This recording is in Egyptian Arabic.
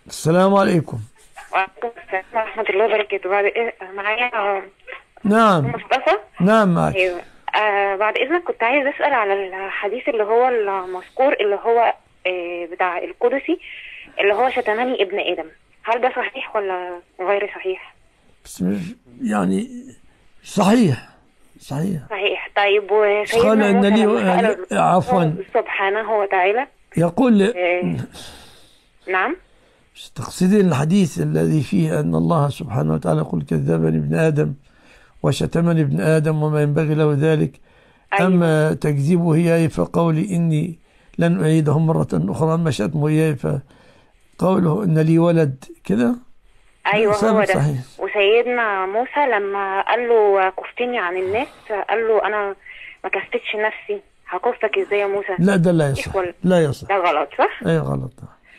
السلام عليكم وعليكم السلام ورحمة الله وبركاته بعد إيه معايا نعم مصطفى نعم معك ايوه آه بعد اذنك كنت عايز اسال على الحديث اللي هو المذكور اللي هو آه بتاع القدسي اللي هو شتمني ابن ادم هل ده صحيح ولا غير صحيح بس مش- يعني صحيح صحيح صحيح طيب قال وسيدنا إن موسى لي- لما سأل عفواً. الله سبحانه وتعالى يقول آه نعم تقصدين الحديث الذي فيه أن الله سبحانه وتعالى يقول كذبني ابن آدم وشتمني ابن آدم وما ينبغي له ذلك أيوة. أما تكذيبه إياي فقولي إني لن أعيده مرة أخرى أما شتمه إياي فقوله إن لي ولد كذا ايوه سبب هو ده صحيح. وسيدنا موسى لما قال له كفتني عن الناس قال له انا ما كفتش نفسي هكفتك ازاي يا موسى لا ده لا يصح ولا- لا يصح ده غلط صح أي غلط